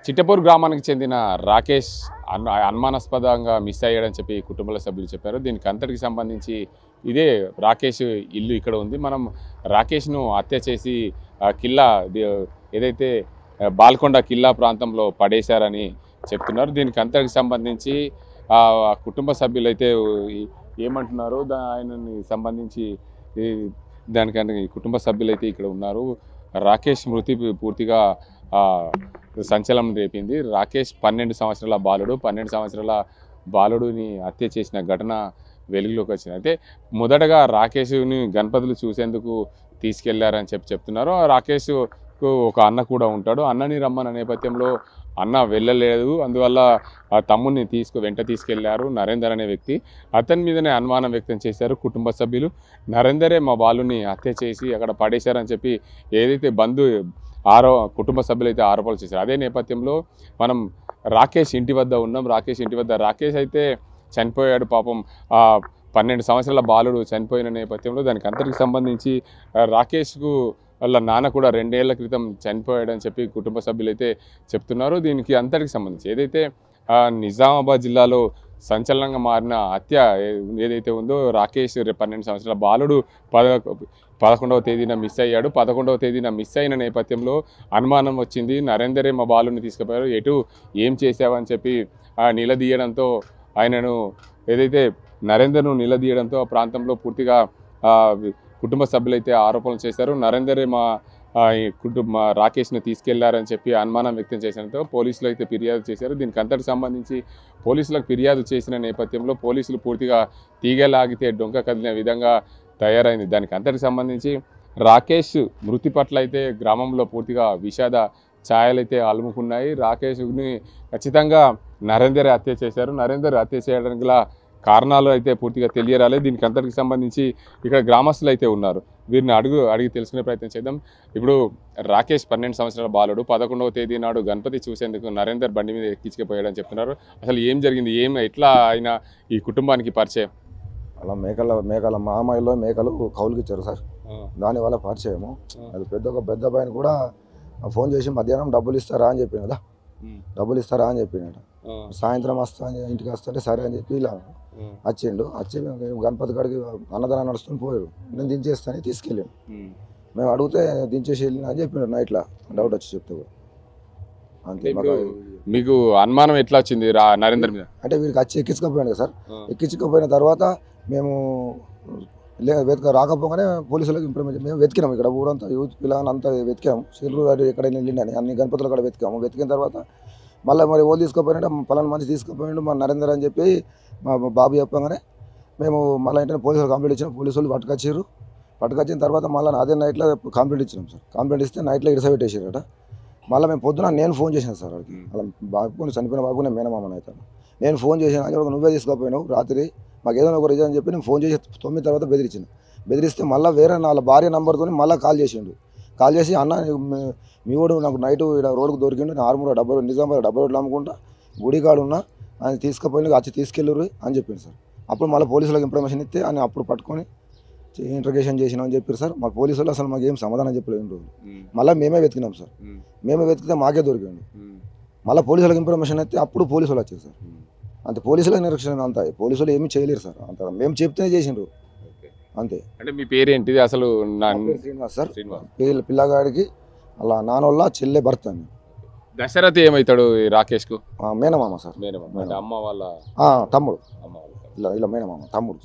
చిట్టపూర్ గ్రామానికి చెందిన రాకేష్ అన్ అనుమానాస్పదంగా మిస్ అయ్యాడని చెప్పి కుటుంబ సభ్యులు చెప్పారు దీనికి అంతటికి సంబంధించి ఇదే రాకేష్ ఇల్లు ఇక్కడ ఉంది మనం రాకేష్ను హత్య చేసి ఆ, కిల్లా ది- ఏదైతే ఆ, బాల్కొండ కిల్లా ప్రాంతంలో పడేశారని చెప్తున్నారు దీనికి అంతటికి సంబంధించి ఆ ఆ కుటుంబ సభ్యులు అయితే ఈ- ఏమంటున్నారు దా ఆయనని సంబంధించి ఈ దానికని కుటుంబ సభ్యులు అయితే ఇక్కడ ఉన్నారు రాకేష్ మృతి పూర్తిగా ఆ, సంచలనం రేపింది రాకేష్ పన్నెండు సంవత్సరాల బాలుడు పన్నెండు సంవత్సరాల బాలుడిని హత్య చేసిన ఘటన వెలుగులోకి వచ్చింది అయితే మొదటగా రాకేష్ని గణపతులు చూసేందుకు తీసుకెళ్లారని చెప్పి చెప్తున్నారు ఆ రాకేష్కు ఒక అన్న కూడా ఉంటాడు అన్నని రమ్మన్న నేపథ్యంలో అన్న వెళ్ళలేదు అందువల్ల ఆ తమ్ముడిని తీసుకు వెంట తీసుకెళ్లారు నరేందర్ అనే వ్యక్తి అతని మీదనే అనుమానం వ్యక్తం చేశారు కుటుంబ సభ్యులు నరేందరే మా బాలుని హత్య చేసి అక్కడ పడేశారని చెప్పి ఏదైతే బంధు ఆరో కుటుంబ సభ్యులు అయితే ఆరోపణలు చేశారు అదే నేపథ్యంలో మనం రాకేష్ ఇంటి వద్ద ఉన్నాం రాకేష్ ఇంటి వద్ద రాకేష్ అయితే చనిపోయాడు పాపం ఆ పన్నెండు సంవత్సరాల బాలుడు చనిపోయిన నేపథ్యంలో దానికి అంతటికి సంబంధించి ఆ, రాకేష్కు వాళ్ళ నాన్న కూడా రెండేళ్ల క్రితం చనిపోయాడని చెప్పి కుటుంబ సభ్యులు అయితే చెప్తున్నారు దీనికి అంతటికి సంబంధించి ఏదైతే ఆ, నిజామాబాద్ జిల్లాలో సంచలనంగా మారిన హత్య ఏ- ఏదైతే ఉందో రాకేష్ రే- పన్నెండు సంవత్సరాల బాలుడు పద పదకొండవ తేదీన మిస్ అయ్యాడు పదకొండవ తేదీన మిస్ అయిన నేపథ్యంలో అనుమానం వచ్చింది నరేందరే మా బాలుని తీసుకుపోయారు ఎటు ఏం చేసావని చెప్పి ఆ, నిలదీయడంతో ఆయనను ఏదైతే నరేందర్ను నిలదీయడంతో ఆ ప్రాంతంలో పూర్తిగా ఆ, కుటుంబ సభ్యులైతే ఆరోపణలు చేశారు నరేందరే మా ఆ, ఈ కుటుంబ రాకేష్ను తీసుకెళ్లారని చెప్పి అనుమానం వ్యక్తం చేసినంతో పోలీసులు అయితే ఫిర్యాదు చేశారు దీనికి అంతటికి సంబంధించి పోలీసులకు ఫిర్యాదు చేసిన నేపథ్యంలో పోలీసులు పూర్తిగా తీగలాగితే డొంక కదిలిన విధంగా తయారైంది దానికి అంతటికి సంబంధించి రాకేష్ మృతి పట్ల అయితే గ్రామంలో పూర్తిగా విషాద ఛాయలైతే అలుముకున్నాయి రాకేష్ని ఖచ్చితంగా నరేందర్ హత్య చేశారు నరేందర్ హత్య చేయడానికి గల కారణాలు అయితే పూర్తిగా తెలియరాలేదు దీనికి అంతటికి సంబంధించి ఇక్కడ గ్రామస్తులు అయితే ఉన్నారు వీరిని అడుగు అడిగి తెలుసుకునే ప్రయత్నం చేద్దాం ఇప్పుడు రాకేష్ పన్నెండు సంవత్సరాల బాలుడు పదకొండవ తేదీ నాడు గణపతి చూసేందుకు నరేందర్ బండి మీద ఎక్కించుకుపోయాడని చెప్తున్నారు అసలు ఏం జరిగింది ఏం ఎట్లా ఆయన ఈ కుటుంబానికి పరిచయం అలా మేకల మేకల మామయ్యలో మేకలు కౌలుకి ఇచ్చారు సార్ దానివల్ల పరిచయము అది పెద్ద ఒక పెద్ద పైన కూడా ఫోన్ చేసి మధ్యాహ్నం డబ్బులు ఇస్తారా అని చెప్పింది కదా డబ్బులు ఇస్తారా అని చెప్పిండట సాయంత్రం వస్తా అని ఇంటికి వస్తుంటే సరే అని చెప్పి ఇలా వచ్చిండు వచ్చి గణపతి కాడికి అన్నదానం నడుస్తుంది పోయాడు నేను దించేస్తాను తీసుకెళ్ళాను మేము అడిగితే దించేసి వెళ్ళిన అని చెప్పిండు నైట్లో డౌట్ వచ్చి చెప్తే కూడా అంతే ఇప్పుడు మాకు మీకు అనుమానం ఎట్లా వచ్చింది రా నరేందర్ మీద అంటే వీడికి వచ్చి ఎక్కించుకోపోయాడు కదా సార్ ఎక్కించుకోపోయిన తర్వాత మేము లే వెతక రాకపోగానే పోలీసులకు ఇంప్లిమెంట్ మేము వెతికినాం ఇక్కడ ఊరంతా యూత్ పిల్లలని అంతా వెతికాము సిల్లు గారు ఎక్కడైనా వెళ్ళిండని అన్ని గణపతులు అక్కడ వెతికాము వెతికిన తర్వాత మళ్ళీ మరి ఓళ్ళు తీసుకుపోయినట్టే పలానా మంచి తీసుకుపోయిండు మా నరేందర్ అని చెప్పి మా మా బాబు చెప్పగానే మేము మళ్ళీ ఏంటంటే పోలీసులు కంప్లైంట్ ఇచ్చాం పోలీసులు పట్టుకొచ్చారు పట్టుకొచ్చిన తర్వాత మళ్ళీ అదే నైట్లో కంప్లైంట్ ఇచ్చినాం సార్ కంప్లైంట్ ఇస్తే నైట్లో ఇడసబెట్టేసారట మళ్ళీ మేము పొద్దున నేను ఫోన్ చేశాను సార్ వాడికి అలా బాబుని చనిపోయిన బాబు నేను మేనమామని అవుతాను నేను ఫోన్ చేశాను అని చెప్పి నువ్వే తీసుకుపోయినావు రాత్రి మాకు ఏదైనా ఒక రీజన్ అని చెప్పి నేను ఫోన్ చేసి తొమ్మిది తర్వాత బెదిరించిన బెదిరిస్తే మళ్ళీ వేరే వాళ్ళ భార్య నంబర్తో మళ్ళీ కాల్ చేసిండు కాల్ చేసి అన్న నీకు మీ- మీ వాడు నాకు నైట్ ఇక్కడ రోడ్కు దొరికిండు నేను ఆరుమూర డబ్బై నిజామాబాద్ డబ్బై రోడ్లు అమ్ముకుంటా గుడికాడు ఉన్నా ఆయన తీసుకుపోయి వచ్చి తీసుకెళ్ళరు అని చెప్పింది సార్ అప్పుడు మళ్ళీ పోలీసులకు ఇన్ఫర్మేషన్ ఇస్తే ఆయన అప్పుడు పట్టుకొని ఇంట్రగేషన్ చేసినాం అని చెప్పారు సార్ మా పోలీసులు అసలు మాకు ఏం సమాధానం చెప్పలేదు ఇన్ని రోజులు మళ్ళీ మేమే వెతికినాం సార్ మేమే వెతికితే మాకే దొరికిండు మళ్ళీ పోలీసులకు ఇన్ఫర్మేషన్ అయితే అప్పుడు పోలీసులు వచ్చారు సార్ అంతే పోలీసుల నిరీక్షణ అంతా పోలీసులు ఏమీ చేయలేరు సార్ అంత మేము చెప్తేనే చేసిండ్రు అంతే అంటే మీ పేరేంటిది అసలు నా నా పేరు శ్రీనివాస్ సార్ శ్రీనివాస్ పిల్ల పిల్లగాడికి అలా నానోళ్ళ చెల్లె భర్త అండి దశరథ్ ఏమవుతాడు ఈ రాకేష్ కు ఆ, మేనమామ సార్ మేనమామ అంటే అమ్మ వాళ్ళ ఆ, తమ్ముడు అమ్మ వాళ్ళ ఇలా ఇలా మేనమామ తమ్ముడు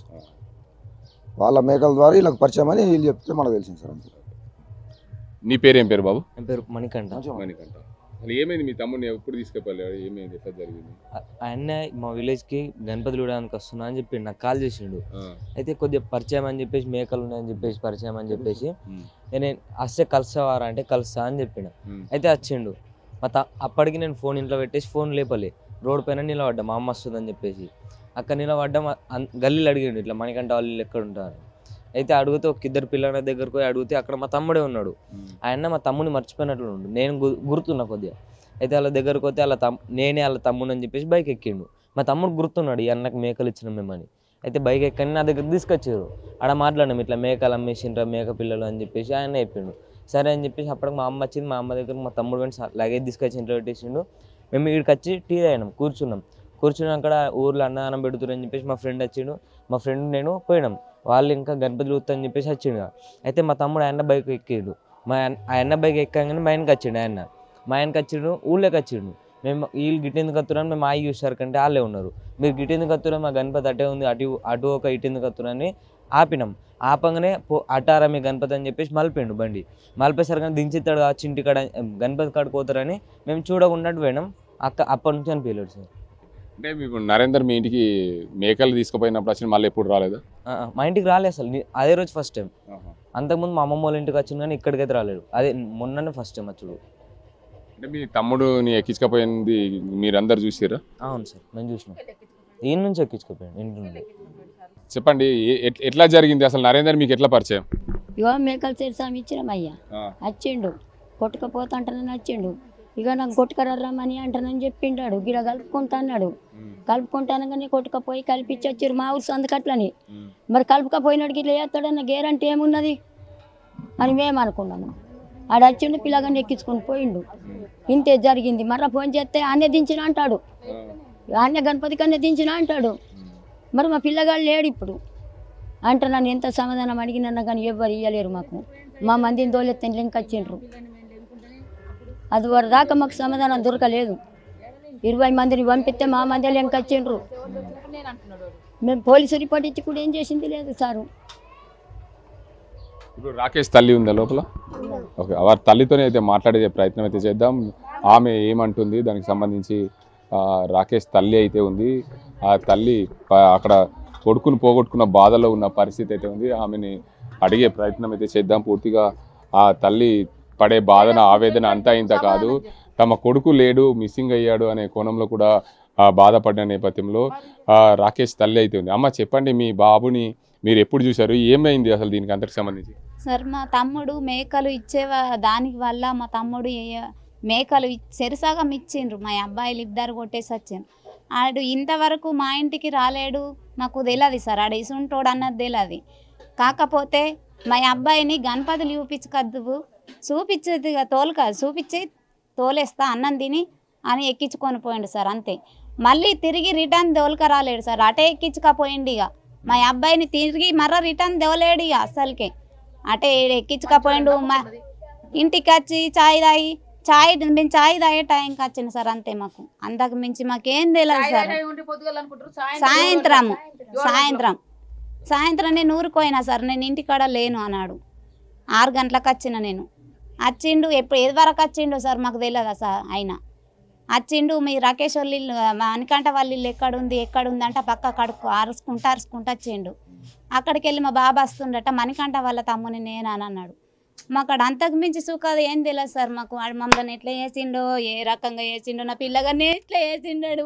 వాళ్ళ మేకల ద్వారా వీళ్ళకి పరిచయం అని వీళ్ళు చెప్తే మనకు తెలిసింది సార్ అంతే నీ పేరేం పేరు బాబు నా పేరు మణికంఠ మణికంఠ అసలు ఏమైంది మీ తమ్ముడిని ఎప్పుడు తీసుకెళ్ళాడు ఏమైంది ఎట్లా జరిగింది ఆ- ఆయన్నే మా విలేజ్ కి గణపతి చూడడానికి వస్తున్నా అని చెప్పిండు నాకు కాల్ చేసిండు అయితే కొద్దిగా పరిచయం అని చెప్పేసి మేకలు ఉన్నాయని చెప్పేసి పరిచయం అని చెప్పేసి ఉమ్. నేను వస్తే కలుస్తావారా అంటే కలుస్తా అని చెప్పిన ఉమ్. అయితే వచ్చిండు మా త అప్పటికి నేను ఫోన్ ఇంట్లో పెట్టేసి ఫోన్ లేపలే రోడ్ పైన నిలబడ్డా మా అమ్మ వస్తుందని చెప్పేసి అక్కడ నిలబడ్డా మా- అన్- గల్లీలు అడిగిండు ఇట్లా మణికంఠ వాళ్ళు వీళ్ళు ఎక్కడ ఉంటారు అయితే అడిగితే ఒక ఇద్దరు పిల్లల దగ్గరకు పోయి అడిగితే అక్కడ మా తమ్ముడే ఉన్నాడు ఉమ్. ఆయన మా తమ్ముని మర్చిపోయినట్లు ఉండు నేను గు- గుర్తున్నా కొద్దిగా అయితే వాళ్ళ దగ్గరకు పోతే వాళ్ళ తమ్ నేనే వాళ్ళ తమ్ముడు అని చెప్పేసి బైక్ ఎక్కిండు మా తమ్ముడు గుర్తున్నాడు ఈ అన్నకు మేకలు ఇచ్చిన మేమని అయితే బైక్ ఎక్కని నా దగ్గర తీసుకొచ్చారు ఆడ మాట్లాడినాం ఇట్లా మేకలు అమ్మేసిండ్రా మేక పిల్లలు అని చెప్పేసి ఆయన చెప్పిండు సరే అని చెప్పేసి అప్పటికి మా అమ్మ వచ్చింది మా అమ్మ దగ్గర మా తమ్ముడు కానీ లగేజ్ తీసుకొచ్చి ఇంట్లో పెట్టేసిండు మేము ఇక్కడికి వచ్చి టీ తాగినాం కూర్చున్నాం కూర్చున్నాం అక్కడ ఊర్లో అన్నదానం పెడుతున్నారు అని చెప్పేసి మా ఫ్రెండ్ వచ్చిండు మా ఫ్రెండ్ నేను పోయినాం వాళ్ళు ఇంకా గణపతి చూస్తా అని చెప్పేసి వచ్చిండు అయితే మా తమ్ముడు ఆయన బైక్ ఎక్కిండు మా అన్న- ఆ అన్న బైక్ ఎక్కగానే మా ఆయనకి వచ్చిండు ఆయన మా ఆయనకి వచ్చిండు ఊళ్ళోకి వచ్చిండు మేము వీళ్ళు గిట్టెందుకు కత్తురని మేము ఆగి చూసారు కంటే వాళ్ళే ఉన్నారు మీరు గిట్టెందుకు కత్తురా మా గణపతి అటే ఉంది అటు అటు ఒక ఇటెందుకు కత్తురని ఆపినాం ఆపంగానే పో అటారా మీ గణపతి అని చెప్పేసి మలిపిండు బండి మలిపేసరికి దించిస్తాడు కావచ్చు ఇంటికాడ గణపతి కాడికి పోతారని మేము చూడకుండా పోయినాం అక్క అప్పటి నుంచి అనిపించలేదు సార్ అంటే మీకు నరేందర్ మీ ఇంటికి మేకలు తీసుకుపోయినప్పుడు వచ్చిన మళ్ళీ ఎప్పుడు రాలేదు ఆ, ఆ, మా ఇంటికి రాలేదు అసలు ని- అదే రోజు ఫస్ట్ టైం అంతకుముందు మా అమ్మమ్మ వాళ్ళ ఇంటికి వచ్చింది కానీ ఇక్కడికైతే రాలేడు అదే మొన్ననే ఫస్ట్ టైం వచ్చుడు అంటే మీ తమ్ముడుని ఎక్కించకపోయింది మీరందరు చూసారా అవును సార్ మేము చూసినాం ఈయన నుంచి ఎక్కించుకోపోయాను ఇంటి నుండి చెప్పండి ఏ- ఎట్- ఎట్లా జరిగింది అసలు నరేందర్ మీకు ఎట్లా పరిచయం ఇగో మేకలు తెరిసామి ఇచ్చినామయ్యా వచ్చిండు కొట్టుకపోతాంటానని వచ్చిండు ఇక నాకు కొట్టుకరమ్మని అంటానని చెప్పిండాడు గిడ కలుపుకుంటా అన్నాడు కలుపుకుంటానగానే కొట్టుకపోయి కలిపించి వచ్చారు మా ఊరు సందుకట్లని మరి కలుపుకపోయినాడు ఇట్లా చేస్తాడన్న గ్యారంటీ ఏమున్నది అని మేము అనుకున్నాము ఆడ వచ్చిండు పిల్లగాన్ని ఎక్కించుకొని పోయిండు ఇంతే జరిగింది మర్ర ఫోన్ చేస్తే ఆనే దించిన అంటాడు ఆనే గణపతి కన్నా దించిన అంటాడు మరి మా పిల్లగాడు లేడు ఇప్పుడు అంటే నన్ను ఎంత సమాధానం అడిగినా కానీ ఎవ్వరు ఇవ్వలేరు మాకు మా మందిని దోలెత్తే లింక్ వచ్చిండ్రు అది వారి దాకా మాకు సమాధానం దొరకలేదు ఇరవై మందిని పంపిస్తే మా మంది లింక్ వచ్చిండ్రు మేము పోలీసు రిపోర్ట్ ఇచ్చి కూడా ఏం చేసింది లేదు సారు ఇప్పుడు రాకేష్ తల్లి ఉందా లోపల ఓకే వారి తల్లితోనే అయితే మాట్లాడే ప్రయత్నం అయితే చేద్దాం ఆమె ఏమంటుంది దానికి సంబంధించి ఆ, రాకేష్ తల్లి అయితే ఉంది ఆ తల్లి ప- అక్కడ కొడుకును పోగొట్టుకున్న బాధలో ఉన్న పరిస్థితి అయితే ఉంది ఆమెని అడిగే ప్రయత్నం అయితే చేద్దాం పూర్తిగా ఆ తల్లి పడే బాధన ఆవేదన అంతా ఇంత కాదు తమ కొడుకు లేడు మిస్సింగ్ అయ్యాడు అనే కోణంలో కూడా ఆ, బాధపడిన నేపథ్యంలో ఆ, రాకేష్ తల్లి అయితే ఉంది అమ్మ చెప్పండి మీ బాబుని మీరు ఎప్పుడు చూశారు ఏమైంది అసలు దీనికి అంతకు సంబంధించి సార్ మా తమ్ముడు మేకలు ఇచ్చే దానికి వల్ల మా తమ్ముడు ఏ- మేకలు ఇ- చెరుసగం ఇచ్చిండ్రు మా అబ్బాయిలు ఇద్దరు కొట్టేసి వచ్చిండ్రు ఆడు ఇంతవరకు మా ఇంటికి రాలేడు నాకు తెలియదు సార్ ఆడ ఇసుంటోడు అన్నది తెలియదు కాకపోతే మా అబ్బాయిని గణపతులు చూపించకద్దు చూపించేది తోలుక చూపించి తోలేస్తా అన్నం తిని అని ఎక్కించుకొని పోయిండు సార్ అంతే మళ్ళీ తిరిగి రిటర్న్ దోలుక రాలేడు సార్ అటే ఎక్కించకపోయిండు ఇక మా అబ్బాయిని తిరిగి మర్ర రిటర్న్ దేవలేడు ఇక అస్సలకే అటే ఈడ ఎక్కించకపోయిండు మా ఇంటికి వచ్చి చాయ్ తాగి చాయ్ మేము చాయ్ తాగే టైంకి వచ్చింది సార్ అంతే మాకు అంతకు మించి మాకేం తెలియదు సార్ సాయంత్రం సాయంత్రం సాయంత్రం నేను ఊరుకోయినా సార్ నేను ఇంటికాడ లేను అన్నాడు ఆరు గంటలకు వచ్చిన నేను వచ్చిండు ఎప్పుడు ఏది వరకు వచ్చిండు సార్ మాకు తెలియదా సార్ ఆయన వచ్చిండు మీ రాకేష్ వాళ్ళ ఇల్లు మా అనికంట వాళ్ళ ఇల్లు ఎక్కడుంది ఎక్కడుంది అంటే పక్క కడుక్కు అరుచుకుంటా అరుచుకుంటా వచ్చిండు అక్కడికి వెళ్ళి మా బాబా వస్తుండట మణికంఠ వాళ్ళ తమ్ముని నేను అని అన్నాడు మాకు అక్కడ అంతకు మించి సుఖాలు ఏం తెలియదు సార్ మాకు వాడు మమ్మల్ని ఎట్లా చేసిండో ఏ రకంగా చేసిండో నా పిల్లగానే ఎట్లా చేసిండాడు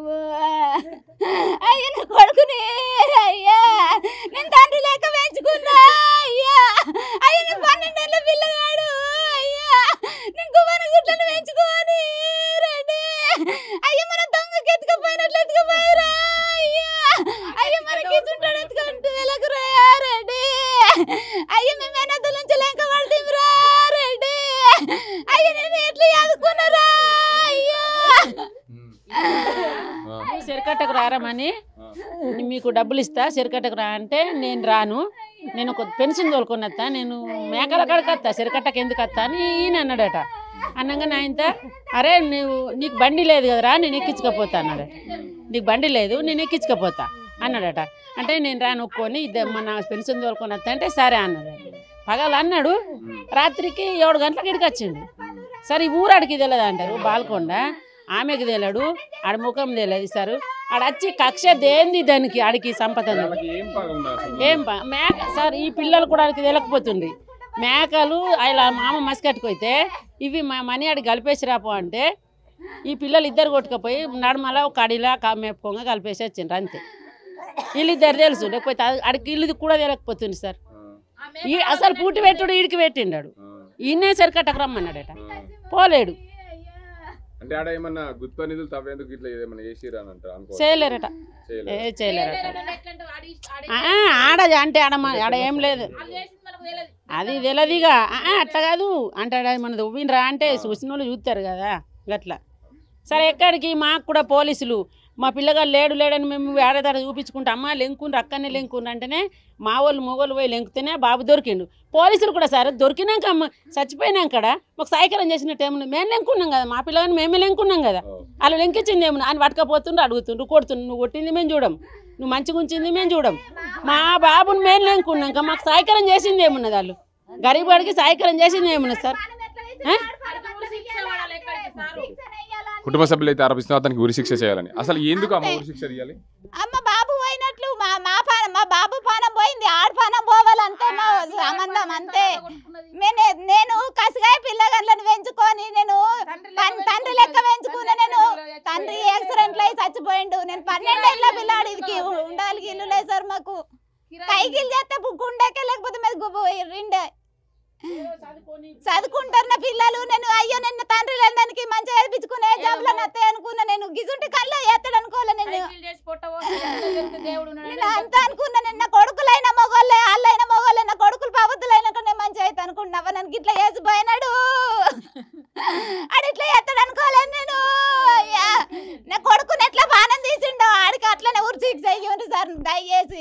అయ్యా నా కొడుకుని అయ్యా నేను తండ్రి లేక పెంచుకున్నా అయ్యా అయ్యా నేను పన్నెండేళ్ళ పిల్లగాడు అయ్యా నేను గుమ్మని గుట్లను పెంచుకోని రండి అయ్యా మన దొంగకి ఎత్తుకపోయినట్లు ఎత్తుకపోయారా అయ్యా అయ్యా మనకి ఇచ్చుంటాడు ఎత్తుకుంటూ వెళ్ళకురా రెడ్డి అయ్యా మేము ఎన్నద్దు నుంచి లెంక పడతాంరా రెడ్డి అయ్యా నేను ఎట్లా చదువుకున్నారా అయ్యా సిరికట్టకు రారమని మీకు డబ్బులు ఇస్తా సిరికట్టకు రా అంటే నేను రాను నేను ఒక పెన్షన్ తోలుకొని వస్తా నేను మేకల కాడికి వస్తా సిరికట్టకు ఎందుకు వస్తా అని ఈయన అన్నాడట అన్నగా ఆయనతో అరే నువ్వు నీకు బండి లేదు కదరా నేను ఎక్కించుకపోతా అన్నాడట నీకు బండి లేదు నేను ఎక్కించుకపోతా అన్నాడట అంటే నేను రాను ఒప్పుకొని ఇద్దరు మన పెన్షన్ తోలుకొని వస్తా అంటే సరే అన్నాడు పగలు అన్నాడు రాత్రికి ఏడు గంటలకు ఇడికి వచ్చిండు సరే ఈ ఊరాడికి తెలియదు అంటారు బాల్కొండ ఆమెకి తెలియడు ఆడ ముఖం తెలియదు సార్ ఆడ వచ్చి కక్ష దేంది దానికి ఆడికి సంపద ఉంది. ఏం ప- మేక సార్ ఈ పిల్లలు కూడా ఆడికి తెలియకపోతుంది మేకలు ఆయన మామ మసికట్టుకోయితే ఇవి మా మనీ ఆడికి కలిపేసి రాపో అంటే ఈ పిల్లలు ఇద్దరు కొట్టుకపోయి నడుమల ఒక అడిలా కా- మేపుకోగా కలిపేసి వచ్చిండ్రు అంతే వీళ్ళిద్దరు తెలుసు లేకపోతే అది- ఆడికి వీళ్ళది కూడా తెలియకపోతుంది సార్ ఈ అసలు పూటి పెట్టుడు ఈడికి పెట్టిండాడు ఈయనే సరికట్టకు రమ్మన్నాడట పోలేడు అంటే ఆడ ఏమన్నా గుత్త నిధులు తవ్వేందుకు ఇట్లా ఏమన్నా చేసిరా అని అంటారు అనుకో చేయలేరట చేయలేదు. ఏ చేయలేరట ఆ, ఆడ అంటే ఆడ మ- ఆడ ఏం లేదు అది తెలియదుగా ఆ, అట్లా కాదు అంటే ఆడ మనది ఉవ్వినరా అంటే చూసిన వాళ్ళు చూస్తారు కదా గట్లా సరే ఎక్కడికి మాకు కూడా పోలీసులు మా పిల్లగాడు లేడు లేడని మేము వేరే దగ్గర చూపించుకుంటే అమ్మ లెంకుని అక్కడనే లెంకుని అంటేనే మా వాళ్ళు మొగోళ్ళు పోయి లెంకుతేనే బాబు దొరికిండు పోలీసులు కూడా సార్ దొరికినాక అమ్మ చచ్చిపోయినాక మాకు సాయకరం చేసిన టైంలో మేము లెంకున్నాం కదా మా పిల్లగాని మేమే లెంకున్నాం కదా వాళ్ళు లెంకించింది ఏమన్నా అని పట్టుకపోతుండ్రు అడుగుతుండ్రు కొడుతుండ్రు నువ్వు కొట్టింది మేము చూడం నువ్వు మంచిగా ఉంచింది మేము చూడం మా బాబుని మేము లెంకున్నాక మాకు సాయకరం చేసింది ఏమున్నది వాళ్ళు గరీబ్ వాడికి సాయకరం చేసింది ఏమున్నది సార్ ఆ? కుటుంబ సభ్యులు అయితే ఆరోపిస్తున్నారు అతనికి ఉరిశిక్ష చేయాలని అసలు ఎందుకు అమ్మ ఉరిశిక్ష తీయాలి అమ్మ బాబు పోయినట్లు మా మా పానం మా బాబు పానం పోయింది ఆడ పానం పోవాలంతే మా సంబంధం అంతే నేను నేను కసిగాయ పిల్లగాళ్ళని పెంచుకొని నేను తన్- తండ్రి లెక్క పెంచుకున్నా నేను తండ్రి యాక్సిడెంట్ అయి చచ్చిపోయిండు నేను పన్నెండేళ్ళ పిల్లాడు ఇది ఉండాలి ఇల్లు లేదు సార్ మాకు కైకిలు చేస్తే గుండెకే లేకపోతే మీద గుబ్బ రిండే చదువుకుంటారు నా పిల్లలు నేను అయ్యో నిన్న తండ్రి లేదానికి మంచిగా చదివించుకునే జాబ్ లో నత్తే అనుకున్నా నేను గిజుంటి కళ్ళ ఎత్తాడు అనుకోలే నేను నేను అంతా అనుకున్నా నిన్న కొడుకులైన మొగోళ్ళే వాళ్ళైన మొగోళ్ళే నా కొడుకులు పవద్దులైనాక నేను మంచి అయితే అనుకున్నావా నన్ను ఇట్లా వేసిపోయినాడు ఆడు ఇట్లా ఎత్తాడు అనుకోలేదు నేను అయ్యా, నా కొడుకుని ఎట్లా బాణం తీసిండో ఆడికి అట్లనే ఉరి శిక్ష అయ్యండి సార్ దయచేసి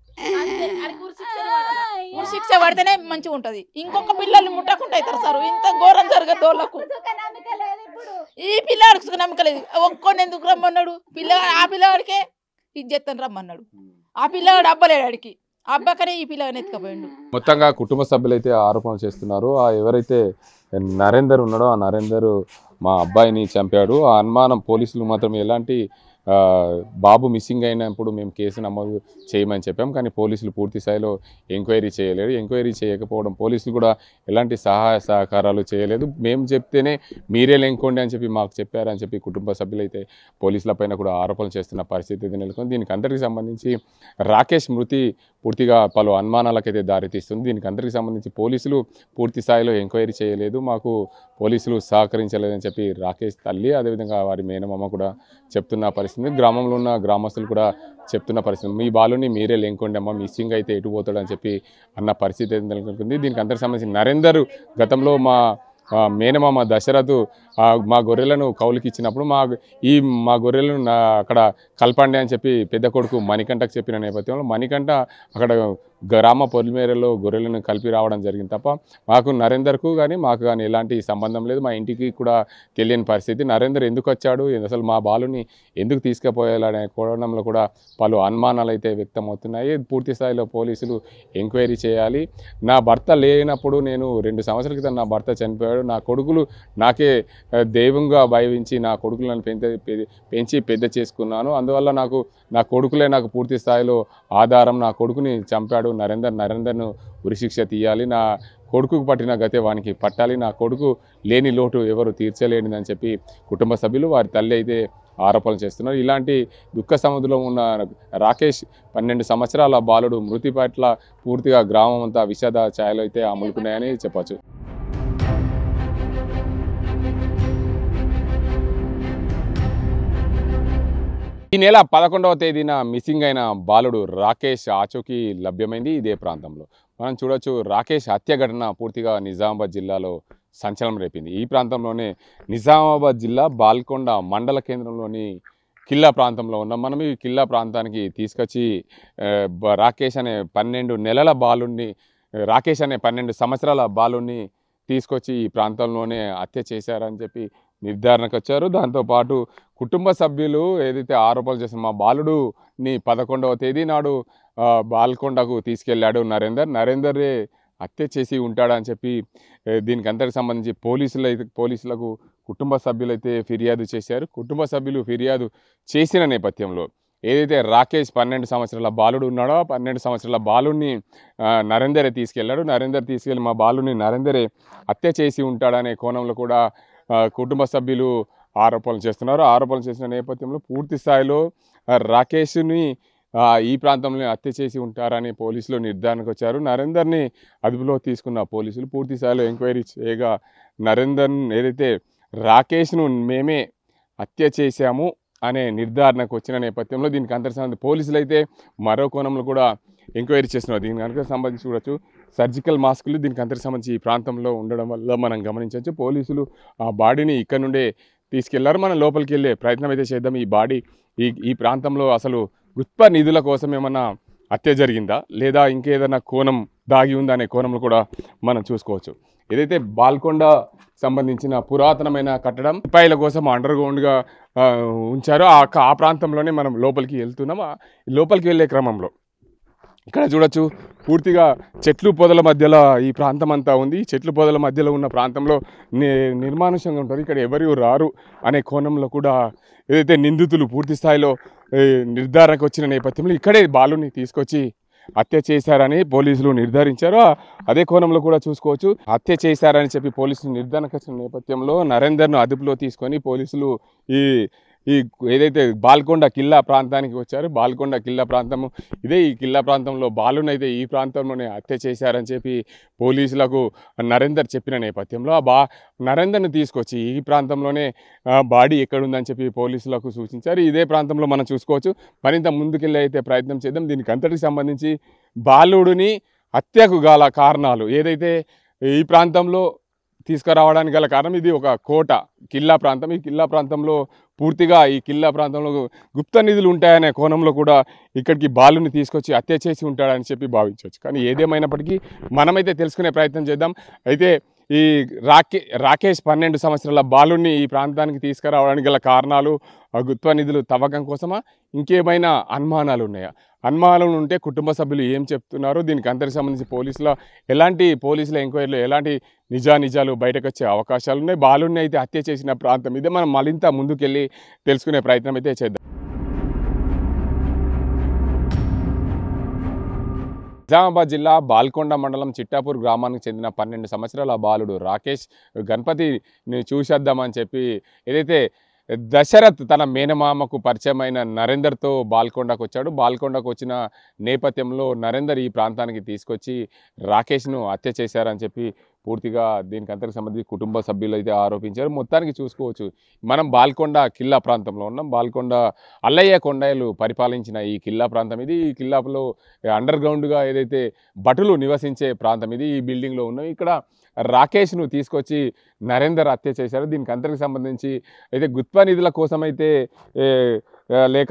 ఉరి శిక్ష పడితేనే మంచిగా ఉంటది ఇంకొక పిల్లల్ని ముట్టకుండా అవుతారు సార్ ఇంత ఘోరం జరగదు వాళ్ళకు నమ్మిక లేదు ఇప్పుడు ఈ పిల్లవాడికి నమ్మకం లేదు ఒక్కొని ఎందుకు రమ్మన్నాడు పిల్లవాడు ఆ పిల్లవాడికే ఇది చేస్తాను రమ్మన్నాడు ఆ పిల్లవాడు అబ్బలేడు ఆడికి అబ్బకనే ఈ పిల్లవాడిని ఎత్తుకపోయిండు మొత్తంగా కుటుంబ సభ్యులు అయితే ఆరోపణలు చేస్తున్నారు ఆ ఎవరైతే నరేందర్ ఉన్నాడో ఆ నరేందర్ మా అబ్బాయిని చంపాడు ఆ అనుమానం పోలీసులు మాత్రం ఎలాంటి ఆ, బాబు మిస్సింగ్ అయినప్పుడు మేము కేసు నమోదు చేయమని చెప్పాం కానీ పోలీసులు పూర్తి స్థాయిలో ఎంక్వైరీ చేయలేదు ఎంక్వైరీ చేయకపోవడం పోలీసులు కూడా ఎలాంటి సహాయ సహకారాలు చేయలేదు మేము చెప్తేనే మీరే లెంకోండి అని చెప్పి మాకు చెప్పారని చెప్పి కుటుంబ సభ్యులైతే పోలీసుల పైన కూడా ఆరోపణలు చేస్తున్న పరిస్థితి అయితే నెలకొంది దీనికి అందరికీ సంబంధించి రాకేష్ మృతి పూర్తిగా పలు అనుమానాలకైతే దారితీస్తుంది దీనికి అందరికీ సంబంధించి పోలీసులు పూర్తి స్థాయిలో ఎంక్వైరీ చేయలేదు మాకు పోలీసులు సహకరించలేదని చెప్పి రాకేష్ తల్లి అదేవిధంగా వారి మేనమామ కూడా చెప్తున్న పరిస్థితి గ్రామంలో ఉన్న గ్రామస్తులు కూడా చెప్తున్న పరిస్థితి మీ బాలుని మీరే లేంకోండి అమ్మ మిస్సింగ్ అయితే ఎటు పోతాడని చెప్పి అన్న పరిస్థితి అయితే నెలకొంది దీనికి అందరికి సంబంధించి నరేందర్ గతంలో మా ఆ, మేనమామ దశరథు ఆ, మా గొర్రెలను కౌలుకి ఇచ్చినప్పుడు మా ఈ మా గొర్రెలను నా అక్కడ కలపండి అని చెప్పి పెద్ద కొడుకు మణికంఠకు చెప్పిన నేపథ్యంలో మణికంఠ అక్కడ గ్రామ పొలిమేరలో గొర్రెలను కలిపి రావడం జరిగింది తప్ప మాకు నరేందర్కు కానీ మాకు కానీ ఎలాంటి సంబంధం లేదు మా ఇంటికి కూడా తెలియని పరిస్థితి నరేందర్ ఎందుకు వచ్చాడు అసలు మా బాలుని ఎందుకు తీసుకుపోయాలనే కోణంలో కూడా పలు అనుమానాలు అయితే వ్యక్తమవుతున్నాయి పూర్తి స్థాయిలో పోలీసులు ఎంక్వైరీ చేయాలి నా భర్త లేనప్పుడు నేను రెండు సంవత్సరాల క్రితం నా భర్త చనిపోయాడు నా కొడుకులు నాకే ఆ, దైవంగా భావించి నా కొడుకులను పెంచ పె- పెంచి పెద్ద చేసుకున్నాను అందువల్ల నాకు నా కొడుకులే నాకు పూర్తి స్థాయిలో ఆధారం నా కొడుకుని చంపాడు నరేందర్ నరేందర్ను ఉరిశిక్ష తీయాలి నా కొడుకుకు పట్టిన గతే వానికి పట్టాలి నా కొడుకు లేని లోటు ఎవరు తీర్చలేనిదని చెప్పి కుటుంబ సభ్యులు వారి తల్లి అయితే ఆరోపణలు చేస్తున్నారు ఇలాంటి దుఃఖ సముద్రంలో ఉన్న రాకేష్ పన్నెండు సంవత్సరాల బాలుడు మృతి పట్ల పూర్తిగా గ్రామం అంతా విషాద ఛాయలు అయితే అమలుకున్నాయని చెప్పొచ్చు ఈ నెల పదకొండవ తేదీన మిస్సింగ్ అయిన బాలుడు రాకేష్ ఆచూకీ లభ్యమైంది ఇదే ప్రాంతంలో మనం చూడొచ్చు రాకేష్ హత్య ఘటన పూర్తిగా నిజామాబాద్ జిల్లాలో సంచలనం రేపింది ఈ ప్రాంతంలోనే నిజామాబాద్ జిల్లా బాల్కొండ మండల కేంద్రంలోని కిల్లా ప్రాంతంలో ఉన్నాం మనం ఈ కిల్లా ప్రాంతానికి తీసుకొచ్చి ఆ, బ- రాకేష్ అనే పన్నెండు నెలల బాలుడిని రాకేష్ అనే పన్నెండు సంవత్సరాల బాలుడిని తీసుకొచ్చి ఈ ప్రాంతంలోనే హత్య చేశారని చెప్పి నిర్ధారణకు వచ్చారు దాంతోపాటు కుటుంబ సభ్యులు ఏదైతే ఆరోపణలు చేసిన మా బాలుడుని పదకొండవ తేదీ నాడు ఆ, బాల్కొండకు తీసుకెళ్ళాడు నరేందర్ నరేందరే హత్య చేసి ఉంటాడని చెప్పి ఏ, దీనికి అంతటికి సంబంధించి పోలీసులు అయితే పోలీసులకు కుటుంబ సభ్యులైతే ఫిర్యాదు చేశారు కుటుంబ సభ్యులు ఫిర్యాదు చేసిన నేపథ్యంలో ఏదైతే రాకేష్ పన్నెండు సంవత్సరాల బాలుడు ఉన్నాడో ఆ పన్నెండు సంవత్సరాల బాలుడిని ఆ, నరేందరే తీసుకెళ్ళాడు నరేందర్ తీసుకెళ్ళి మా బాలుని నరేందరే హత్య చేసి ఉంటాడనే కోణంలో కూడా ఆ, కుటుంబ సభ్యులు ఆరోపణలు చేస్తున్నారు ఆరోపణలు చేసిన నేపథ్యంలో పూర్తి స్థాయిలో ఆ, రాకేష్ని ఆ, ఈ ప్రాంతంలో హత్య చేసి ఉంటారని పోలీసులు నిర్ధారణకు వచ్చారు నరేందర్ని అదుపులో తీసుకున్న పోలీసులు పూర్తి స్థాయిలో ఎంక్వైరీ చేయగా నరేందర్ ఏదైతే రాకేష్ను మేమే హత్య చేశాము అనే నిర్ధారణకు వచ్చిన నేపథ్యంలో దీనికి అంతర్సంబంధి పోలీసులు అయితే మరో కోణంలో కూడా ఎంక్వైరీ చేస్తున్నారు దీనికి కనుక సంబంధించి చూడొచ్చు సర్జికల్ మాస్కులు దీనికి అంతరికి సంబంధించి ఈ ప్రాంతంలో ఉండడం వల్ల మనం గమనించవచ్చు పోలీసులు ఆ బాడీని ఇక్కడ నుండే తీసుకెళ్లారు మనం లోపలికి వెళ్ళే ప్రయత్నం అయితే చేద్దాం ఈ బాడీ ఈ ఈ ప్రాంతంలో అసలు గుత్ప నిధుల కోసం ఏమన్నా హత్య జరిగిందా లేదా ఇంకేదైనా కోణం దాగి ఉందా అనే కోణంలో కూడా మనం చూసుకోవచ్చు ఏదైతే బాల్కొండ సంబంధించిన పురాతనమైన కట్టడం సిపాయిల కోసం అండర్ గ్రౌండ్గా ఉంచారో ఆ ఆ ప్రాంతంలోనే మనం లోపలికి వెళ్తున్నాం ఆ లోపలికి వెళ్ళే క్రమంలో ఇక్కడ చూడొచ్చు పూర్తిగా చెట్లు పొదల మధ్యలో ఈ ప్రాంతం అంతా ఉంది ఈ చెట్లు పొదల మధ్యలో ఉన్న ప్రాంతంలో ని నిర్మానుషంగా ఉంటుంది ఇక్కడ ఎవరు రారు అనే కోణంలో కూడా ఏదైతే నిందితులు పూర్తి స్థాయిలో ఏ, నిర్ధారణకు వచ్చిన నేపథ్యంలో ఇక్కడే బాలుని తీసుకొచ్చి హత్య చేశారని పోలీసులు నిర్ధారించారు ఆ- అదే కోణంలో కూడా చూసుకోవచ్చు హత్య చేశారని చెప్పి పోలీసులు నిర్ధారణకు వచ్చిన నేపథ్యంలో నరేందర్ను అదుపులో తీసుకొని పోలీసులు ఈ ఈ ఏదైతే బాల్కొండ కిల్లా ప్రాంతానికి వచ్చారు బాల్కొండ కిల్లా ప్రాంతము ఇదే ఈ కిల్లా ప్రాంతంలో బాలునైతే ఈ ప్రాంతంలోనే హత్య చేశారని చెప్పి పోలీసులకు నరేందర్ చెప్పిన నేపథ్యంలో ఆ బా నరేందర్ని తీసుకొచ్చి ఈ ప్రాంతంలోనే ఆ, బాడీ ఎక్కడుందని చెప్పి పోలీసులకు సూచించారు ఇదే ప్రాంతంలో మనం చూసుకోవచ్చు మరింత ముందుకెళ్ళి అయితే ప్రయత్నం చేద్దాం దీనికి అంతటికి సంబంధించి బాలుడిని హత్యకు గల కారణాలు ఏదైతే ఈ ప్రాంతంలో తీసుకురావడానికి గల కారణం ఇది ఒక కోట కిల్లా ప్రాంతం ఈ కిల్లా ప్రాంతంలో పూర్తిగా ఈ కిల్లా ప్రాంతంలో గుప్త నిధులు ఉంటాయనే కోణంలో కూడా ఇక్కడికి బాలుని తీసుకొచ్చి హత్య చేసి ఉంటాడని చెప్పి భావించవచ్చు కానీ ఏదేమైనప్పటికీ మనమైతే తెలుసుకునే ప్రయత్నం చేద్దాం అయితే ఈ రాకే రాకేష్ పన్నెండు సంవత్సరాల బాలుని ఈ ప్రాంతానికి తీసుకురావడానికి గల కారణాలు ఆ గుత్వ నిధులు తవ్వకం కోసమా ఇంకేమైనా అనుమానాలు ఉన్నాయా అనుమానాలు ఉంటే కుటుంబ సభ్యులు ఏం చెప్తున్నారు దీనికి అందరికి సంబంధించి పోలీసుల ఎలాంటి పోలీసుల ఎంక్వైరీలో ఎలాంటి నిజానిజాలు బయటకు వచ్చే అవకాశాలు ఉన్నాయి బాలుని అయితే హత్య చేసిన ప్రాంతం ఇదే మనం మరింత ముందుకెళ్ళి తెలుసుకునే ప్రయత్నం అయితే చేద్దాం నిజామాబాద్ జిల్లా బాల్కొండ మండలం చిట్టాపూర్ గ్రామానికి చెందిన పన్నెండు సంవత్సరాల బాలుడు రాకేష్ గణపతిని చూసేద్దామని చెప్పి ఏదైతే దశరథ్ తన మేనమామకు పరిచయమైన నరేందర్తో బాల్కొండకు వచ్చాడు బాల్కొండకు వచ్చిన నేపథ్యంలో నరేందర్ ఈ ప్రాంతానికి తీసుకొచ్చి రాకేష్ను హత్య చేశారని చెప్పి పూర్తిగా దీనికి అంతకు సంబంధించి కుటుంబ సభ్యులు అయితే ఆరోపించారు మొత్తానికి చూసుకోవచ్చు మనం బాల్కొండ కిల్లా ప్రాంతంలో ఉన్నాం బాల్కొండ అల్లయ్య కొండయ్యలు పరిపాలించిన ఈ కిల్లా ప్రాంతం ఇది ఈ కిల్లాలో అండర్ గ్రౌండ్గా ఏదైతే భటులు నివసించే ప్రాంతం ఇది ఈ బిల్డింగ్లో ఉన్నాం ఇక్కడ రాకేష్ను తీసుకొచ్చి నరేందర్ హత్య చేశారు దీనికి అంతటికి సంబంధించి అయితే గుత్ప నిధుల కోసమైతే ఏ, ఆ, లేక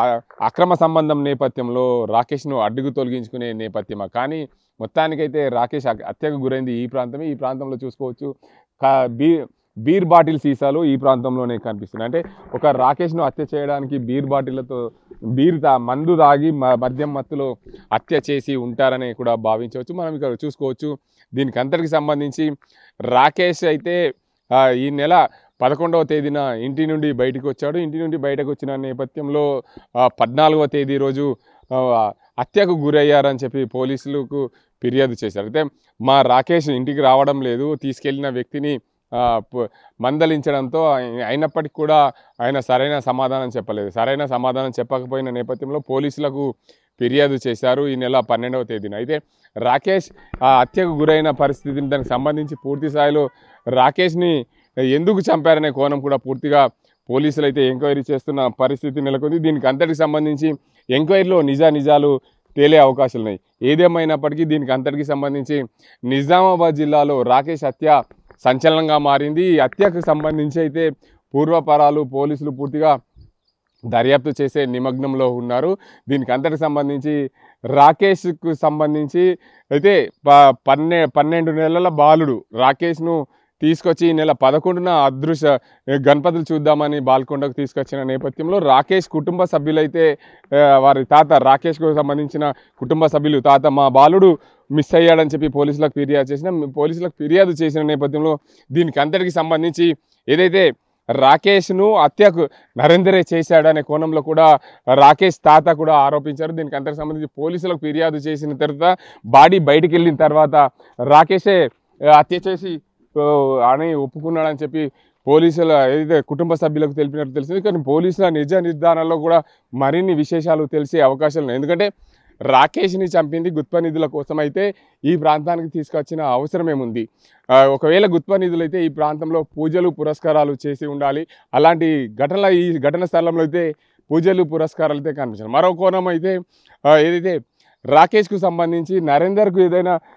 అక్రమ సంబంధం నేపథ్యంలో రాకేష్ను అడ్డుకు తొలగించుకునే నేపథ్యమా కానీ మొత్తానికైతే రాకేష్ హ- హత్యకు గురైంది ఈ ప్రాంతమే ఈ ప్రాంతంలో చూసుకోవచ్చు కా- బీ బీర్ బాటిల్ సీసాలు ఈ ప్రాంతంలోనే కనిపిస్తున్నాయి అంటే ఒక రాకేష్ను హత్య చేయడానికి బీర్ బాటిళ్లతో బీర్ తా మందు తాగి మ- మద్యం మత్తులో హత్య చేసి ఉంటారని కూడా భావించవచ్చు మనం ఇక్కడ చూసుకోవచ్చు దీనికి అంతటికి సంబంధించి రాకేష్ అయితే ఆ, ఈ నెల పదకొండవ తేదీన ఇంటి నుండి బయటకు వచ్చాడు ఇంటి నుండి బయటకు వచ్చిన నేపథ్యంలో ఆ, పద్నాలుగవ తేదీ రోజు ఆ, హత్యకు గురయ్యారని చెప్పి పోలీసులకు ఫిర్యాదు చేశారు అయితే మా రాకేష్ ఇంటికి రావడం లేదు తీసుకెళ్లిన వ్యక్తిని ఆ, ప- మందలించడంతో ఆయ- అయినప్పటికీ కూడా ఆయన సరైన సమాధానం చెప్పలేదు సరైన సమాధానం చెప్పకపోయిన నేపథ్యంలో పోలీసులకు ఫిర్యాదు చేశారు ఈ నెల పన్నెండవ తేదీన అయితే రాకేష్ ఆ హత్యకు గురైన పరిస్థితిని దానికి సంబంధించి పూర్తి స్థాయిలో రాకేష్ని ఎందుకు చంపారనే కోణం కూడా పూర్తిగా పోలీసులు అయితే ఎంక్వైరీ చేస్తున్న పరిస్థితి నెలకొంది దీనికి అంతటికి సంబంధించి ఎంక్వైరీలో నిజా నిజాలు తేలే అవకాశాలు ఉన్నాయి ఏదేమైనప్పటికీ దీనికి అంతటికి సంబంధించి నిజామాబాద్ జిల్లాలో రాకేష్ హత్య సంచలనంగా మారింది ఈ హత్యకు సంబంధించి అయితే పూర్వపరాలు పోలీసులు పూర్తిగా దర్యాప్తు చేసే నిమగ్నంలో ఉన్నారు దీనికి అంతటికి సంబంధించి రాకేష్కు సంబంధించి అయితే ప పన్నె పన్నెండు నెలల బాలుడు రాకేష్ను తీసుకొచ్చి ఈ నెల పదకొండున అదృశ్య గణపతులు చూద్దామని బాల్కొండకు తీసుకొచ్చిన నేపథ్యంలో రాకేష్ కుటుంబ సభ్యులైతే ఆ, వారి తాత రాకేష్కు సంబంధించిన కుటుంబ సభ్యులు తాత మా బాలుడు మిస్ అయ్యాడని చెప్పి పోలీసులకు ఫిర్యాదు చేసిన పోలీసులకు ఫిర్యాదు చేసిన నేపథ్యంలో దీనికి అంతటికి సంబంధించి ఏదైతే రాకేష్ను హత్యకు నరేందరే చేశాడనే కోణంలో కూడా రాకేష్ తాత కూడా ఆరోపించారు దీనికి అంతకు సంబంధించి పోలీసులకు ఫిర్యాదు చేసిన తర్వాత బాడీ బయటికి వెళ్ళిన తర్వాత రాకేషే ఆ, హత్య చేసి ఆ, అని ఒప్పుకున్నాడని చెప్పి పోలీసుల ఏదైతే కుటుంబ సభ్యులకు తెలిపినట్టు తెలిసింది కానీ పోలీసుల నిజ నిర్ధారణలో కూడా మరిన్ని విశేషాలు తెలిసే అవకాశాలు ఉన్నాయి ఎందుకంటే రాకేష్ని చంపింది గుత్ప నిధుల కోసం అయితే ఈ ప్రాంతానికి తీసుకొచ్చిన అవసరం ఏముంది ఆ, ఒకవేళ గుత్ప నిధులు అయితే ఈ ప్రాంతంలో పూజలు పురస్కారాలు చేసి ఉండాలి అలాంటి ఘటనల ఈ ఘటన స్థలంలో అయితే పూజలు పురస్కారాలు అయితే కనిపించారు మరో కోణం అయితే ఆ, ఏదైతే రాకేష్కు సంబంధించి నరేందర్కు ఏదైనా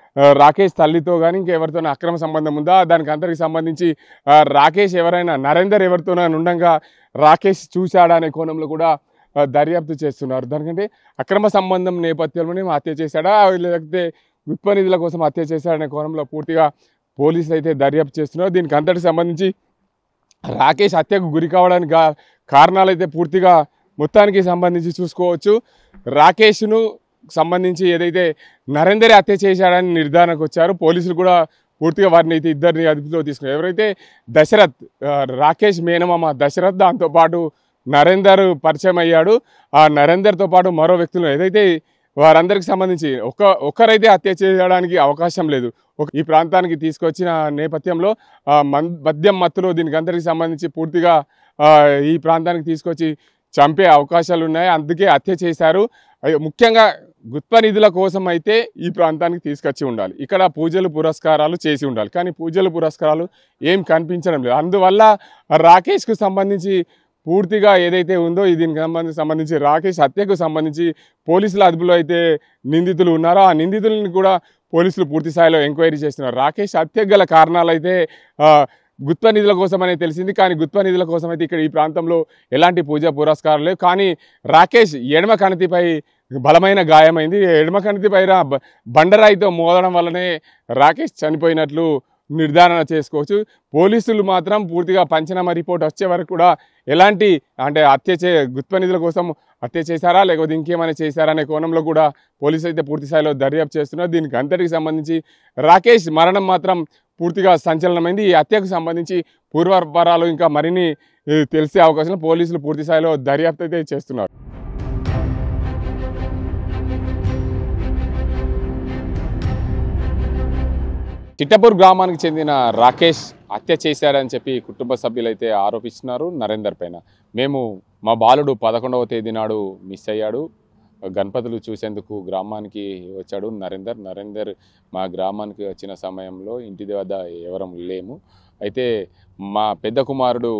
ఆ, రాకేష్ తల్లితో కానీ ఇంకెవరితోనో అక్రమ సంబంధం ఉందా దానికి అందరికి సంబంధించి ఆ, రాకేష్ ఎవరైనా నరేందర్ ఎవరితోనైనా ఉండంగా రాకేష్ చూశాడా అనే కోణంలో కూడా ఆ, దర్యాప్తు చేస్తున్నారు దానికంటే అక్రమ సంబంధం నేపథ్యంలోనే హత్య చేశాడా లేకపోతే విప్ప నిధుల కోసం హత్య చేశాడనే కోణంలో పూర్తిగా పోలీసులు అయితే దర్యాప్తు చేస్తున్నారు దీనికి అంతటికి సంబంధించి రాకేష్ హత్యకు గురి కావడానికి గా- కారణాలు అయితే పూర్తిగా మొత్తానికి సంబంధించి చూసుకోవచ్చు రాకేష్ను సంబంధించి ఏదైతే నరేందర్ హత్య చేశాడని నిర్ధారణకు వచ్చారు పోలీసులు కూడా పూర్తిగా వారిని అయితే ఇద్దరిని అదుపులో తీసుకున్నారు ఎవరైతే దశరథ్ ఆ, రాకేష్ మేనమామ దశరథ్ దాంతోపాటు నరేందర్ పరిచయం అయ్యాడు ఆ నరేందర్తో పాటు మరో వ్యక్తులు ఏదైతే వారందరికి సంబంధించి ఒక ఒక్కరైతే హత్య చేయడానికి అవకాశం లేదు ఒక- ఈ ప్రాంతానికి తీసుకొచ్చిన నేపథ్యంలో ఆ, మన్ మద్యం మత్తులో దీనికి అందరికి సంబంధించి పూర్తిగా ఆ, ఈ ప్రాంతానికి తీసుకొచ్చి చంపే అవకాశాలు ఉన్నాయి అందుకే హత్య చేశారు అయ్యో, ముఖ్యంగా గుత్ప నిధుల కోసం అయితే ఈ ప్రాంతానికి తీసుకొచ్చి ఉండాలి ఇక్కడ పూజలు పురస్కారాలు చేసి ఉండాలి కానీ పూజలు పురస్కారాలు ఏం కనిపించడం లేదు అందువల్ల రాకేష్కు సంబంధించి పూర్తిగా ఏదైతే ఉందో ఈ దీనికి సంబంధించి సంబంధించి రాకేష్ హత్యకు సంబంధించి పోలీసుల అదుపులో అయితే నిందితులు ఉన్నారో ఆ నిందితులను కూడా పోలీసులు పూర్తి స్థాయిలో ఎంక్వైరీ చేస్తున్నారు రాకేష్ హత్యకు గల కారణాలు అయితే ఆ, గుత్ప నిధుల కోసం అనేది తెలిసింది కానీ గుత్ప నిధుల కోసం అయితే ఇక్కడ ఈ ప్రాంతంలో ఎలాంటి పూజ పురస్కారాలు లేవు కానీ రాకేష్ ఎడమ కణతిపై బలమైన గాయమైంది ఎడమ కణితి పైన బ- బండరాయితో మోదడం వల్లనే రాకేష్ చనిపోయినట్లు నిర్ధారణ చేసుకోవచ్చు పోలీసులు మాత్రం పూర్తిగా పంచనామా రిపోర్ట్ వచ్చే వరకు కూడా ఎలాంటి అంటే హత్య చే గుత్ప నిధుల కోసం హత్య చేశారా లేకపోతే ఇంకేమైనా చేశారా అనే కోణంలో కూడా పోలీసులు అయితే పూర్తి స్థాయిలో దర్యాప్తు చేస్తున్నారు దీనికి అంతటికి సంబంధించి రాకేష్ మరణం మాత్రం పూర్తిగా సంచలనమైంది ఈ హత్యకు సంబంధించి పూర్వపరాలు ఇంకా మరిన్ని ఏ, తెలిసే అవకాశం పోలీసులు పూర్తి స్థాయిలో దర్యాప్తు అయితే చేస్తున్నారు చిట్టపూర్ గ్రామానికి చెందిన రాకేష్ హత్య చేశారని చెప్పి కుటుంబ సభ్యులైతే ఆరోపిస్తున్నారు నరేందర్ పైన మేము మా బాలుడు పదకొండవ తేదీ నాడు మిస్ అయ్యాడు గణపతులు చూసేందుకు గ్రామానికి వచ్చాడు నరేందర్ నరేందర్ మా గ్రామానికి వచ్చిన సమయంలో ఇంటి వద్ద ఎవరం లేము అయితే మా పెద్ద కుమారుడు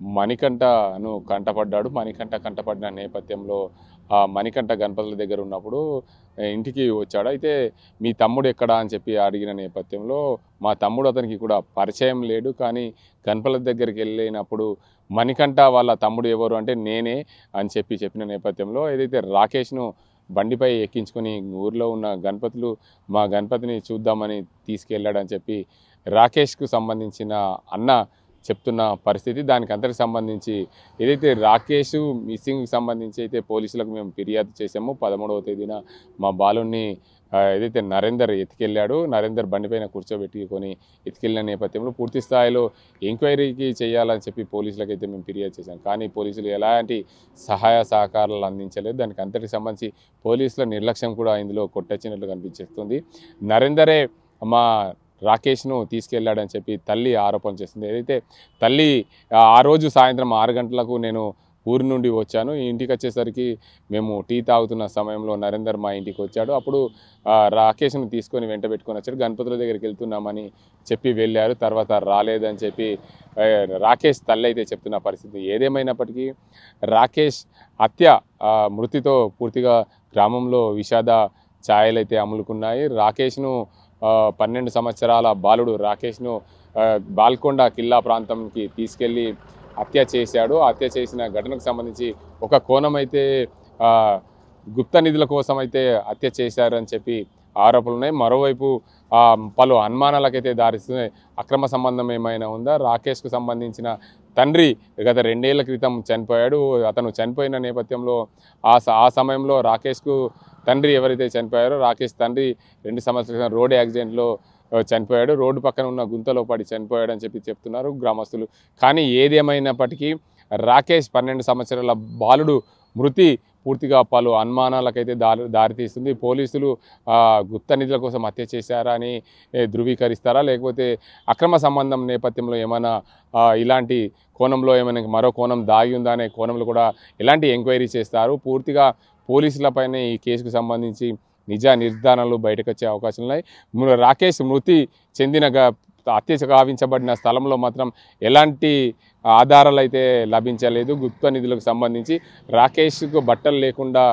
మణికంఠను కంటపడ్డాడు మణికంఠ కంటపడిన నేపథ్యంలో ఆ మణికంఠ గణపతుల దగ్గర ఉన్నప్పుడు ఆ, ఇంటికి వచ్చాడు అయితే మీ తమ్ముడు ఎక్కడా అని చెప్పి అడిగిన నేపథ్యంలో మా తమ్ముడు అతనికి కూడా పరిచయం లేడు కానీ గణపతుల దగ్గరికి వెళ్ళినప్పుడు మణికంఠ వాళ్ళ తమ్ముడు ఎవరు అంటే నేనే అని చెప్పి చెప్పిన నేపథ్యంలో ఏదైతే రాకేష్ను బండిపై ఎక్కించుకొని ఊర్లో ఉన్న గణపతులు మా గణపతిని చూద్దామని తీసుకెళ్ళాడని చెప్పి రాకేష్కు సంబంధించిన అన్న చెప్తున్న పరిస్థితి దానికి అంతటికి సంబంధించి ఏదైతే రాకేష్ మిస్సింగ్కి సంబంధించి అయితే పోలీసులకు మేము ఫిర్యాదు చేసాము పదమూడవ తేదీన మా బాలుని ఆ, ఏదైతే నరేందర్ ఎత్తుకెళ్ళాడు నరేందర్ బండిపైన కూర్చోబెట్టుకొని ఎత్తుకెళ్ళిన నేపథ్యంలో పూర్తి స్థాయిలో ఎంక్వైరీకి చేయాలని చెప్పి పోలీసులకు అయితే మేము ఫిర్యాదు చేశాం కానీ పోలీసులు ఎలాంటి సహాయ సహకారాలు అందించలేదు దానికి అంతటికి సంబంధించి పోలీసుల నిర్లక్ష్యం కూడా ఇందులో కొట్టొచ్చినట్లు కనిపించేస్తుంది నరేందరే మా రాకేష్ను తీసుకెళ్ళాడని చెప్పి తల్లి ఆరోపణ చేస్తుంది ఏదైతే తల్లి ఆ ఆ రోజు సాయంత్రం ఆరు గంటలకు నేను ఊరి నుండి వచ్చాను ఈ ఇంటికి వచ్చేసరికి మేము టీ తాగుతున్న సమయంలో నరేందర్ మా ఇంటికి వచ్చాడు అప్పుడు ఆ, రాకేష్ను తీసుకొని వెంట పెట్టుకొని వచ్చాడు గణపతుల దగ్గరికి వెళ్తున్నామని చెప్పి వెళ్ళారు తర్వాత రాలేదని చెప్పి ఆ, రాకేష్ తల్లి అయితే చెప్తున్న పరిస్థితి ఏదేమైనప్పటికీ రాకేష్ హత్య ఆ, మృతితో పూర్తిగా గ్రామంలో విషాద ఛాయలు అయితే అమ్ములుకున్నాయి రాకేష్ను ఆ, పన్నెండు సంవత్సరాల బాలుడు రాకేష్ను ఆ, బాల్కొండ కిల్లా ప్రాంతంకి తీసుకెళ్ళి హత్య చేశాడు హత్య చేసిన ఘటనకు సంబంధించి ఒక కోణం అయితే ఆ, గుప్త నిధుల కోసం అయితే హత్య చేశారని చెప్పి ఆరోపణలు ఉన్నాయి మరోవైపు ఆ, పలు అనుమానాలకైతే దారిస్తున్నాయి అక్రమ సంబంధం ఏమైనా ఉందా రాకేష్కు సంబంధించిన తండ్రి గత రెండేళ్ల క్రితం చనిపోయాడు అతను చనిపోయిన నేపథ్యంలో ఆ స- ఆ సమయంలో రాకేష్కు తండ్రి ఎవరైతే చనిపోయారో రాకేష్ తండ్రి రెండు సంవత్సరాల క్రితం రోడ్ యాక్సిడెంట్లో ఆ, చనిపోయాడు రోడ్డు పక్కన ఉన్న గుంతలో పడి చనిపోయాడు అని చెప్పి చెప్తున్నారు గ్రామస్తులు కానీ ఏదేమైనప్పటికీ రాకేష్ పన్నెండు సంవత్సరాల బాలుడు మృతి పూర్తిగా పలు అనుమానాలకైతే దారి దారితీస్తుంది పోలీసులు ఆ, గుప్త నిధుల కోసం హత్య చేశారా అని ఏ, ధృవీకరిస్తారా లేకపోతే అక్రమ సంబంధం నేపథ్యంలో ఏమైనా ఆ, ఇలాంటి కోణంలో ఏమైనా మరో కోణం దాగి ఉందా అనే కోణంలో కూడా ఎలాంటి ఎంక్వైరీ చేస్తారు పూర్తిగా పోలీసులపైనే ఈ కేసుకు సంబంధించి నిజ నిర్ధారణలు బయటకు వచ్చే అవకాశాలు ఉన్నాయి ము- రాకేష్ మృతి చెందిన గ- హత్య గావించబడిన స్థలంలో మాత్రం ఎలాంటి ఆధారాలు అయితే లభించలేదు గుప్త నిధులకు సంబంధించి రాకేష్కు బట్టలు లేకుండా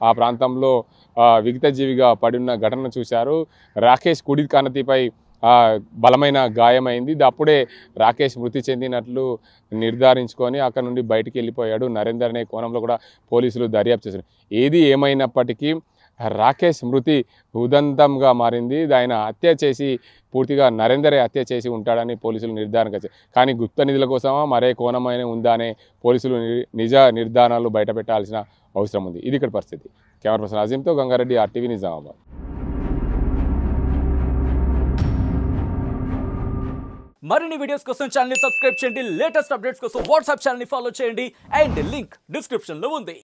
ఆ ప్రాంతంలో ఆ, విగతజీవిగా పడి ఉన్న ఘటన చూశారు రాకేష్ కుడి కనతిపై ఆ, బలమైన గాయమైంది ఇది అప్పుడే రాకేష్ మృతి చెందినట్లు నిర్ధారించుకొని అక్కడ నుండి బయటికి వెళ్ళిపోయాడు నరేందర్ అనే కోణంలో కూడా పోలీసులు దర్యాప్తు చేశారు ఏది ఏమైనప్పటికీ రాకేష్ మృతి ఉదంతంగా మారింది ఆయన హత్య చేసి పూర్తిగా నరేందరే హత్య చేసి ఉంటాడని పోలీసులు నిర్ధారణ చేశారు కానీ గుప్త నిధుల కోసమా మరే కోణమైన ఉందా అనే పోలీసులు ని- నిజ నిర్ధారణలు బయటపెట్టాల్సిన అవసరం ఉంది ఇది ఇక్కడ పరిస్థితి కెమెరా పర్సన్ అజీంతో గంగారెడ్డి ఆర్టీవీ నిజామాబాద్ మరిన్ని వీడియోస్ కోసం ఛానల్ సబ్స్క్రైబ్ చేయండి లేటెస్ట్ అప్డేట్స్ కోసం వాట్సాప్ ఛానల్ ఫాలో చేయండి అండ్ లింక్ డిస్క్రిప్షన్ లో ఉంది